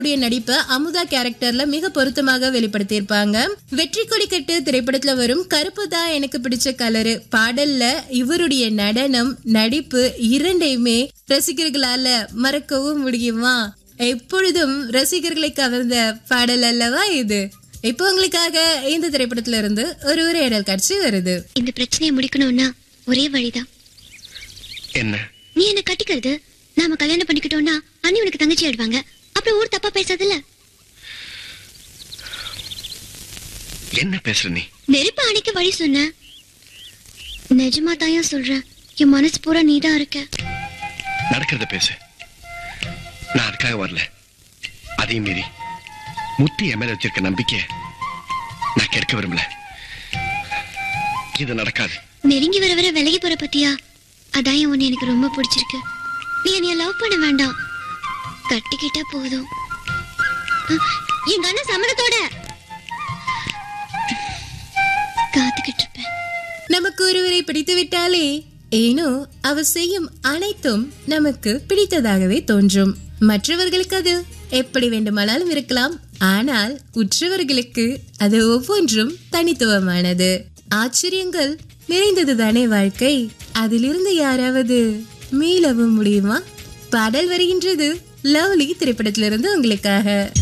உடைய நடிப்பை அமுதா கேரக்டர்ல மிக பொருத்தமாக வெளிப்படுத்தியிருப்பாங்க வெற்றி கொடிக்கட்டு திரைப்படத்துல வரும் கருப்பு தான் எனக்கு பிடிச்ச கலரு பாடல்ல இவருடைய நடனம் நடிப்பு இரண்டையுமே ரசிகர்களால மறக்கவும் முடியுமா எப்பொழுதும் ரசிகர்களை கவர்ந்த பாடல் அல்லவா இது இப்போ உங்களுக்காக இந்த திரைப்படத்துல இருந்து ஒரு உரையாடல் காட்சி வருது இந்த பிரச்சனையை முடிக்கணும்னா ஒரே வழிதான் என்ன நீ என்ன கட்டிக்கிறது நாம கல்யாணம் பண்ணிக்கிட்டோம்னா அண்ணி உனக்கு தங்கச்சி ஆயிடுவாங்க அப்புறம் ஊர் தப்பா பேசாதல்ல என்ன பேசுற நீ நெருப்பு அணைக்க வழி சொன்ன நிஜமா தாயா சொல்றேன் என் மனசு பூரா நீதான் இருக்க நடக்கிறத பேசு நான் அதுக்காக வரல அதையும் மீறி முத்தி என் மேல வச்சிருக்க நம்பிக்கைய நான் கெடுக்க விரும்பல இது நடக்காது நெருங்கி வர வர விலகி போற பத்தியா அதான் என் உன்னை எனக்கு ரொம்ப பிடிச்சிருக்கு நீ என்னைய லவ் பண்ண வேண்டாம் கட்டிக்கிட்டா போதும் அஹ், எங்க அண்ணன் சம்மதத்தோட காத்துக்கிட்டு இருப்பேன் நமக்கு ஒருவரை பிடித்து விட்டாலே ஏனோ அவர் செய்யும் அனைத்தும் நமக்கு பிடித்ததாகவே தோன்றும் மற்றவர்களுக்கு அது எப்படி வேண்டுமானாலும் இருக்கலாம் ஆனால் உற்றவர்களுக்கு அது ஒவ்வொன்றும் தனித்துவமானது ஆச்சரியங்கள் நிறைந்தது தானே வாழ்க்கை அதிலிருந்து யாராவது மீளவும் முடியுமா பாடல் வருகின்றது லவ்லி திரைப்படத்திலிருந்து உங்களுக்காக